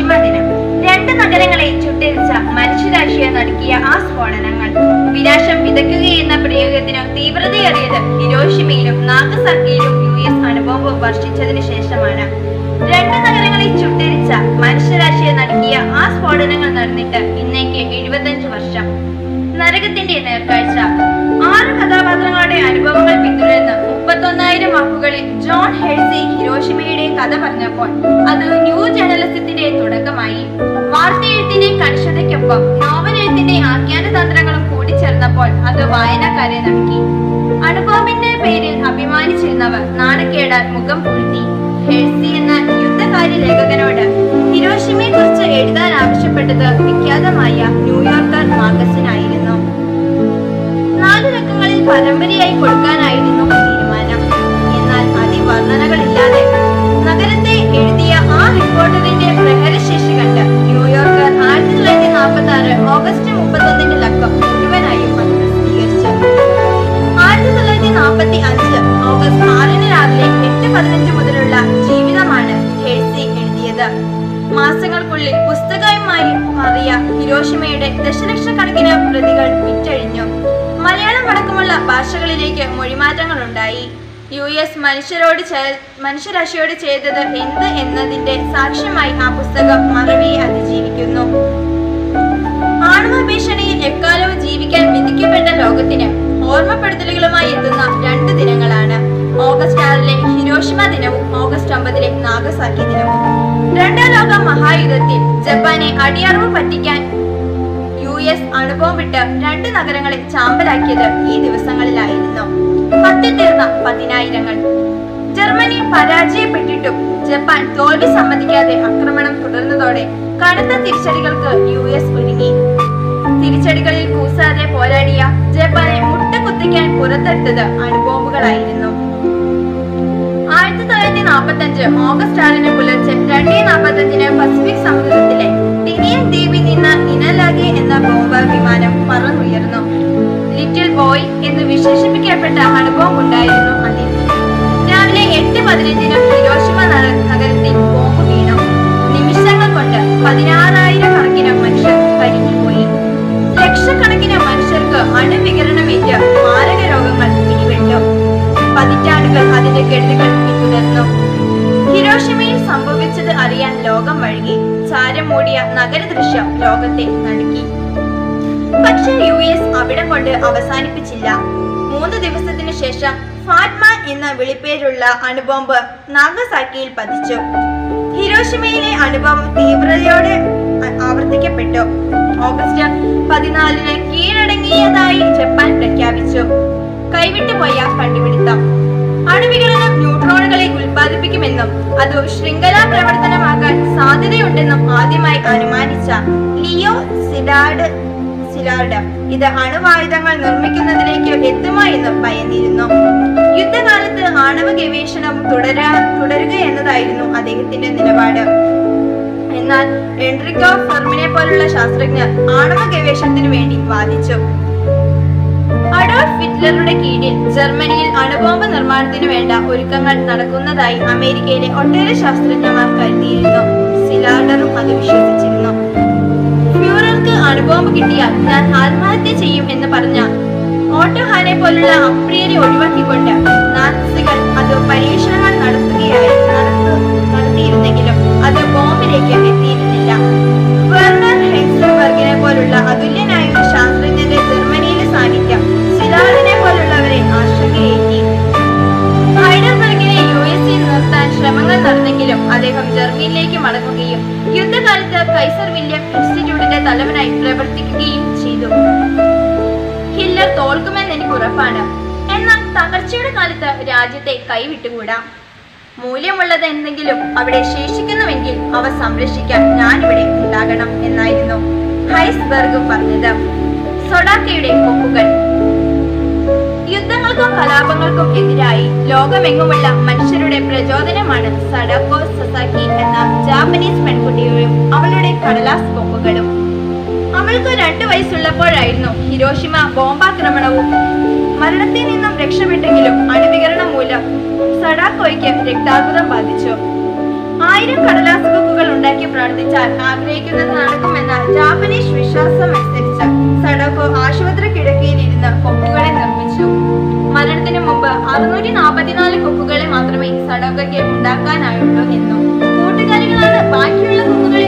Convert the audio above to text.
Hiroshima ദിനം രണ്ട് നഗരങ്ങളെ ചുട്ടരിച്ച മനുഷ്യരാശിയെ നടുക്കിയ ആ സ്ഫോടനങ്ങൾ വിനാശം വിതയ്ക്കുകയെന്ന പ്രയോഗത്തിന് തീവ്രതയേറിയത് ഹിരോഷിമയിലും നാഗസാക്കിയിലും യു എസ് അണുബോംബ് വർഷിച്ചതിനു ശേഷമാണ് രണ്ട് നഗരങ്ങളെ ചുട്ടരിച്ച മനുഷ്യരാശിയെ നടുക്കിയ ആ സ്ഫോടനങ്ങൾ നടന്നിട്ട് ഇന്നേക്ക് എഴുപത്തഞ്ച് വർഷം നരകത്തിന്റെ നേർക്കാഴ്ച ആറ് കഥാപാത്രങ്ങളുടെ അനുഭവങ്ങൾ പിന്തുടർന്ന് മുപ്പത്തൊന്നായിരം വാക്കുകളിൽ ജോൺ ഹെഴ്സി ഹിരോഷിമയുടെ കഥ പറഞ്ഞപ്പോൾ അത് ന്യൂ ജേർണലിസത്തിന്റെ തുടക്കമായി വാർത്തയെഴുത്തിന്റെ കണിശതയ്ക്കൊപ്പം നോവൽ എഴുത്തിന്റെ ആഖ്യാന തന്ത്രങ്ങളും കൂടിച്ചേർന്നപ്പോൾ അത് വായനക്കാരെ നൽകി അണുബോംബിന്റെ പേരിൽ അഭിമാനിച്ചിരുന്നവർ നാണക്കേടാൽ മുഖം പൂഴ്ത്തി ഹെഴ്സി എന്ന യുദ്ധകാര്യ ലേഖകനോട് ഹിരോഷിമയെ കുറിച്ച് എഴുതാൻ ആവശ്യപ്പെട്ടത് വിഖ്യാതമായ ന്യൂയോർക്കർ മാഗസിനായിരുന്നു നാല് ലക്കങ്ങളിൽ പരമ്പരയായി കൊടുക്കാനായിരുന്നു തീരുമാനം എന്നാൽ അതിവർണ്ണനകളില്ലാതെ നഗരത്തെ എഴുതിയ ആ റിപ്പോർട്ടറിന്റെ പ്രഹരശേഷി കണ്ട് ന്യൂയോർക്കർ ആയിരത്തി തൊള്ളായിരത്തി നാൽപ്പത്തി ആറ് ഓഗസ്റ്റ് മുപ്പത്തൊന്നിന്റെ ലക്കം മുഴുവനായും അത് പ്രസിദ്ധീകരിച്ചു ആയിരത്തി തൊള്ളായിരത്തി നാൽപ്പത്തി അഞ്ച് ഓഗസ്റ്റ് ആറിന് രാവിലെ എട്ട് പതിനഞ്ച് മുതലുള്ള ജീവിതമാണ് ഹേഴ്സി എഴുതിയത് മാസങ്ങൾക്കുള്ളിൽ പുസ്തകമായി മാറിയ ഹിരോഷിമയുടെ ദശലക്ഷക്കണക്കിന് പ്രതികൾ വിറ്റഴിഞ്ഞു മലയാളം അടക്കമുള്ള ഭാഷകളിലേക്ക് മൊഴിമാറ്റങ്ങൾ ഉണ്ടായി യു എസ് മനുഷ്യരോട് ചെ- മനുഷ്യരാശിയോട് ചെയ്തത് എന്ത് എന്നതിന്റെ സാക്ഷ്യമായി ആ പുസ്തകം മറവിയെ അതിജീവിക്കുന്നു ആണവ ഭീഷണിയിൽ എക്കാലവും ജീവിക്കാൻ വിധിക്കപ്പെട്ട ലോകത്തിന് ഓർമ്മപ്പെടുത്തലുകളുമായി എത്തുന്ന രണ്ട് ദിനങ്ങളാണ് ഓഗസ്റ്റ് ആറിലെ ഹിരോഷിമ ദിനവും ഓഗസ്റ്റ് ഒമ്പതിലെ നാഗസാക്കി ദിനവും രണ്ടാം ലോക മഹായുദ്ധത്തിൽ ജപ്പാനെ അടിയറവ് പറ്റിക്കാൻ യു എസ് അണുബോംബിട്ട് രണ്ട് നഗരങ്ങളെ ചാമ്പലാക്കിയത് ഈ ദിവസങ്ങളിലായിരുന്നു കത്തിത്തീർന്ന പതിനായിരങ്ങൾ ജർമ്മനി പരാജയപ്പെട്ടിട്ടും ജപ്പാൻ തോൽവി സമ്മതിക്കാതെ ആക്രമണം തുടർന്നതോടെ കനത്ത തിരിച്ചടികൾക്ക് യു എസ് ഒരുങ്ങി തിരിച്ചടികളിൽ കൂസാതെ പോരാടിയ ജപ്പാനെ മുട്ടുകുത്തിക്കാൻ പുറത്തെടുത്തത് അണുബോംബുകളായിരുന്നു ആയിരത്തി തൊള്ളായിരത്തി നാൽപ്പത്തി അഞ്ച് ഓഗസ്റ്റ് ആറിന് പുലർച്ചെ രണ്ടേ നാൽപ്പത്തി അഞ്ചിന് പസഫിക് സമുദ്രത്തിലെ ടിനിയൻ ദ്വീപിൽ നിന്ന് ഇനലാഗെ എന്ന ബോംബ് വിമാനം പറന്നുയർന്നു ലിറ്റിൽ ബോയ് എന്ന് വിശേഷിപ്പിക്കപ്പെട്ട അണുബോംബ് ഉണ്ടായിരുന്നു അതിൽ രാവിലെ എട്ട് പതിനഞ്ചിന് ഹിരോഷിമ നഗ- നഗരത്തിൽ ബോംബ് വീണു നിമിഷങ്ങൾ കൊണ്ട് പതിനാറായിരം കണക്കിന് മനുഷ്യർ കരിഞ്ഞുപോയി ലക്ഷക്കണക്കിന് മനുഷ്യർക്ക് അണുവികരണമേറ്റ് മാരക രോഗങ്ങൾ പിടിപെട്ടു പതിറ്റാണ്ടുകൾ അതിന്റെ കെടുതികൾ പിന്തുടർന്നു ഹിരോഷിമയിൽ സംഭവിച്ചത് അറിയാൻ ലോകം വഴുകി ചാരം മൂടിയ നഗരദൃശ്യം ലോകത്തെ നടുക്കി പക്ഷേ യു എസ് അവിടം കൊണ്ട് അവസാനിപ്പിച്ചില്ല മൂന്ന് ദിവസത്തിനു ശേഷം ഫാറ്റ്മ എന്ന വിളിപ്പേരുള്ള അണുബോംബ് നാഗസാക്കിയിൽ പതിച്ചു ഹിരോഷിമയിലെ അനുഭവം തീവ്രതയോടെ ആ- ആവർത്തിക്കപ്പെട്ടു ഓഗസ്റ്റ് പതിനാലിന് കീഴടങ്ങിയതായി ജപ്പാൻ പ്രഖ്യാപിച്ചു കൈവിട്ടുപോയ കണ്ടുപിടുത്തം അണുവികരണം ന്യൂട്രോണുകളെ ഉൽപ്പാദിപ്പിക്കുമെന്നും അത് ശൃംഖലാ പ്രവർത്തനമാകാൻ സാധ്യതയുണ്ടെന്നും ആദ്യമായി അനുമാനിച്ച ലിയോ സിഡാർഡ് സിലാർഡ് ഇത് അണുവായുധങ്ങൾ നിർമ്മിക്കുന്നതിലേക്ക് എത്തുമോ എന്ന് ഭയന്നിരുന്നു യുദ്ധകാലത്ത് ആണവ ഗവേഷണവും തുടരാ തുടരുക എന്നതായിരുന്നു അദ്ദേഹത്തിന്റെ നിലപാട് എന്നാൽ എൻട്രിക്കോ ഫെർമിനെ പോലുള്ള ശാസ്ത്രജ്ഞർ ആണവ ഗവേഷണത്തിനു വേണ്ടി വാദിച്ചു അഡോൾഫ് ഹിറ്റ്ലറുടെ കീഴിൽ ജർമ്മനിയിൽ അണുബോംബ് നിർമ്മാണത്തിന് വേണ്ട ഒരുക്കങ്ങൾ നടക്കുന്നതായി അമേരിക്കയിലെ ഒട്ടേറെ ശാസ്ത്രജ്ഞന്മാർ കരുതിയിരുന്നു സിലാർഡറും അത് വിശ്വസിച്ചിരുന്നു ഫ്യൂറർക്ക് അണുബോംബ് കിട്ടിയാൽ ഞാൻ ആത്മഹത്യ ചെയ്യും എന്ന് പറഞ്ഞ ഓട്ടോ ഹാനെ പോലുള്ള അപ്രിയരെ ഒഴിവാക്കിക്കൊണ്ട് നാസികൾ അത് പരീക്ഷണങ്ങൾ നടത്തുകയായി നടത്തു- നടത്തിയിരുന്നെങ്കിലും അത് ബോംബിലേക്ക് എത്തിയിരുന്നില്ല വെർണർ ഹെക്സൻബർഗിനെ പോലുള്ള അതുല്യനായ ഒരു ശാസ്ത്രജ്ഞന്റെ ജർമ്മനിയിലെ സാന്നിധ്യം സിലാർഡിനെ പോലുള്ളവരെ ആശങ്കയേറ്റി ഹൈഡൽബർഗിനെ യു എസിൽ നിർത്താൻ ശ്രമങ്ങൾ നടന്നെങ്കിലും അദ്ദേഹം ജർമ്മനിയിലേക്ക് മടങ്ങുകയും യുദ്ധകാലത്ത് കൈസർ വില്യം ഇൻസ്റ്റിറ്റ്യൂട്ടിന്റെ തലവനായി പ്രവർത്തിക്കുകയും ചെയ്തു ഹില്ലർ തോൽക്കുമെന്ന് എനിക്ക് ഉറപ്പാണ് എന്നാൽ തകർച്ചയുടെ കാലത്ത് രാജ്യത്തെ കൈവിട്ടുകൂടാ മൂല്യമുള്ളത് എന്തെങ്കിലും അവിടെ ശേഷിക്കുന്നുവെങ്കിൽ അവ സംരക്ഷിക്കാൻ ഞാനിവിടെ ഉണ്ടാകണം എന്നായിരുന്നു ഹൈസ്ബർഗ് പറഞ്ഞത് സൊഡാക്കയുടെ ഒപ്പുകൾ യുദ്ധങ്ങൾക്കും കലാപങ്ങൾക്കും എതിരായി ലോകമെങ്ങുമുള്ള മനുഷ്യരുടെ പ്രചോദനമാണ് സഡക്കോ സസാക്കി എന്ന ജാപ്പനീസ് പെൺകുട്ടിയും അവളുടെ കടലാസ് ബോംബുകളും അവൾക്ക് രണ്ടു വയസ്സുള്ളപ്പോഴായിരുന്നു ഹിരോഷിമ ബോംബാക്രമണവും മരണത്തിൽ നിന്നും രക്ഷപ്പെട്ടെങ്കിലും അണുവികരണം മൂലം സഡാക്കോയ്ക്ക് രക്താർബുദം ബാധിച്ചു ആയിരം കടലാസ് കൊക്കുകൾ ഉണ്ടാക്കി പ്രവർത്തിച്ചാൽ ആഗ്രഹിക്കുന്നത് നടക്കുമെന്ന ജാപ്പനീസ് വിശ്വാസം അനുസരിച്ച് സഡോക്കോ ആശുപത്രി കിടക്കയിൽ ഇരുന്ന് കൊക്കുകളെ നിർമ്മിച്ചു മരണത്തിന് മുമ്പ് അറുന്നൂറ്റി നാൽപ്പത്തിനാല് കൊക്കുകളെ മാത്രമേ സഡോക്കയ്ക്ക് ഉണ്ടാക്കാനായുള്ളൂ എന്നും കൂട്ടുകാരികളാണ് ബാക്കിയുള്ള കൊക്കുകളെ